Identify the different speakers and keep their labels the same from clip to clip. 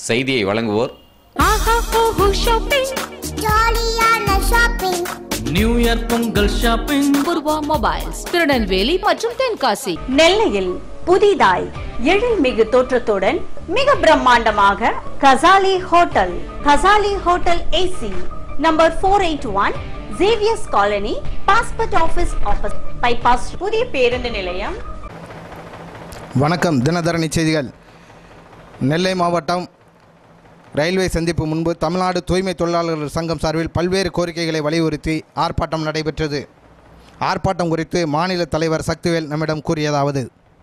Speaker 1: செய்தியை வழங்குவோர்
Speaker 2: ஆஹா ஓஹோ ஷாப்பிங்
Speaker 3: ஜாலியான shopping
Speaker 4: new year Pongal shopping
Speaker 2: Poorva mobiles Tirunelveli மற்றும் தென்காசி
Speaker 5: நெல்லையில் புதிதாய் எழில்மிகு தோற்றத்துடன் மிக பிரம்மாண்டமாக Kasali hotel Kasali hotel AC number four eight one Xaviers colony passport office office bypass புதிய பேருந்து நிலையம்
Speaker 6: வணக்கம் தினதரணி செய்திகள் நெல்லை மாவட்டம் ரயில்வே சந்திப்பு முன்பு தமிழ்நாடு தூய்மை தொழிலாளர்கள் சங்கம் சார்பில் பல்வேறு கோரிக்கைகளை வலியுறுத்தி ஆர்ப்பாட்டம் நடைபெற்றது ஆர்ப்பாட்டம் குறித்து மாநில தலைவர் சக்திவேல் நம்மிடம் கூறியதாவது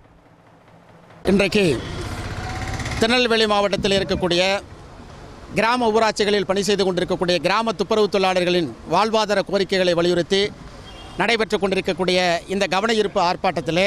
Speaker 7: இன்றைக்கு திருநெல்வேலி மாவட்டத்தில் இருக்கக்கூடிய கிராம ஊராட்சிகளில் பணி செய்து கொண்டிருக்கக்கூடிய கிராம துப்புரவு தொழிலாளர்களின் வாழ்வாதார கோரிக்கைகளை வலியுறுத்தி நடைபெற்று கொண்டிருக்கக்கூடிய இந்த கவன ஈர்ப்பு ஆர்ப்பாட்டத்திலே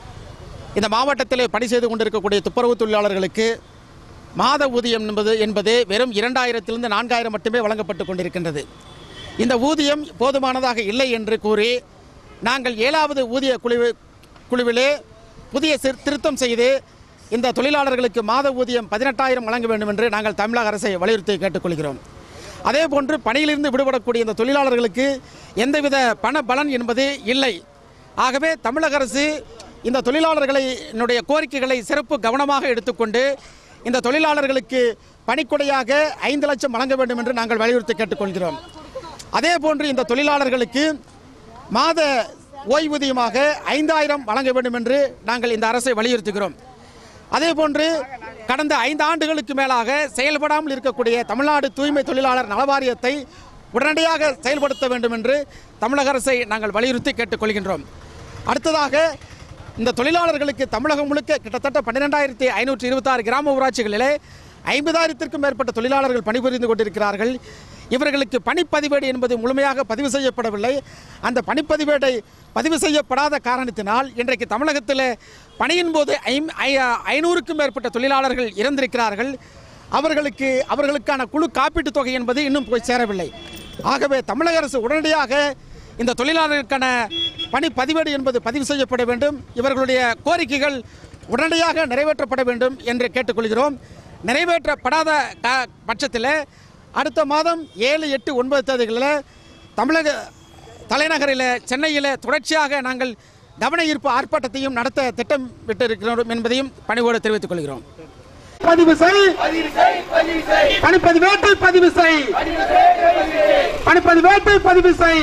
Speaker 7: இந்த மாவட்டத்திலே பணி செய்து கொண்டிருக்கக்கூடிய துப்புரவு தொழிலாளர்களுக்கு மாத ஊதியம் என்பது என்பது வெறும் இரண்டாயிரத்திலிருந்து நான்காயிரம் மட்டுமே வழங்கப்பட்டு கொண்டிருக்கின்றது இந்த ஊதியம் போதுமானதாக இல்லை என்று கூறி நாங்கள் ஏழாவது ஊதிய குழு குழுவிலே புதிய சிறு- திருத்தம் செய்து இந்த தொழிலாளர்களுக்கு மாத ஊதியம் பதினெட்டாயிரம் வழங்க வேண்டும் என்று நாங்கள் தமிழக அரசை வலியுறுத்தி கேட்டுக்கொள்கிறோம் அதே போன்று பணியிலிருந்து விடுபடக்கூடிய இந்த தொழிலாளர்களுக்கு எந்தவித பண பலன் என்பது இல்லை ஆகவே தமிழக அரசு இந்த தொழிலாளர்களை என்னுடைய கோரிக்கைகளை சிறப்பு கவனமாக எடுத்துக்கொண்டு இந்த தொழிலாளர்களுக்கு பணிக்கொடையாக ஐந்து லட்சம் வழங்க வேண்டும் என்று நாங்கள் வலியுறுத்தி கேட்டுக்கொள்கிறோம் அதே போன்று இந்த தொழிலாளர்களுக்கு மாத ஓய்வூதியமாக ஐந்தாயிரம் வழங்க வேண்டும் என்று நாங்கள் இந்த அரசை வலியுறுத்துகிறோம் அதே போன்று கடந்த ஐந்து ஆண்டுகளுக்கு மேலாக செயல்படாமல் இருக்கக்கூடிய தமிழ்நாடு தூய்மை தொழிலாளர் நலவாரியத்தை உடனடியாக செயல்படுத்த வேண்டும் என்று தமிழக அரசை நாங்கள் வலியுறுத்தி கேட்டுக்கொள்கின்றோம் அடுத்ததாக இந்த தொழிலாளர்களுக்கு தமிழகம் முழுக்க கிட்டத்தட்ட பன்னிரெண்டாயிரத்தி ஐநூற்றி இருபத்தாறு கிராம ஊராட்சிகளிலே ஐம்பதாயிரத்திற்கும் மேற்பட்ட தொழிலாளர்கள் பணிபுரிந்து கொண்டிருக்கிறார்கள் இவர்களுக்கு பணிப்பதிவேடு என்பது முழுமையாக பதிவு செய்யப்படவில்லை அந்த பணிப்பதிவேடை பதிவு செய்யப்படாத காரணத்தினால் இன்றைக்கு தமிழகத்தில் பணியின் போது ஐம் ஐ- ஐநூறுக்கும் மேற்பட்ட தொழிலாளர்கள் இறந்திருக்கிறார்கள் அவர்களுக்கு அவர்களுக்கான குழு காப்பீட்டுத் தொகை என்பது இன்னும் போய் சேரவில்லை ஆகவே தமிழக அரசு உடனடியாக இந்த தொழிலாளர்களுக்கான பணி பதிவேடு என்பது பதிவு செய்யப்பட வேண்டும் இவர்களுடைய கோரிக்கைகள் உடனடியாக நிறைவேற்றப்பட வேண்டும் என்று கேட்டுக்கொள்கிறோம் நிறைவேற்றப்படாத க- பட்சத்தில் அடுத்த மாதம் ஏழு எட்டு ஒன்பது தேதிகளில் தமிழக தலைநகரில் சென்னையில் தொடர்ச்சியாக நாங்கள் கவன ஈர்ப்பு ஆர்ப்பாட்டத்தையும் நடத்த திட்டமிட்டிருக்கிறோம் என்பதையும் பணிவோடு தெரிவித்துக் கொள்கிறோம் பதிவு செய் பணிப்பதிவேட்டை பதிவு செய் பணிப்பதிவேட்டை பதிவு செய்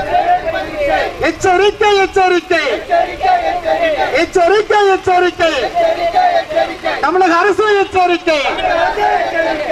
Speaker 7: எச்சரிக்கை எச்சரிக்கை எச்சரிக்கை எச்சரிக்கை தமிழக அரசு எச்சரிக்கை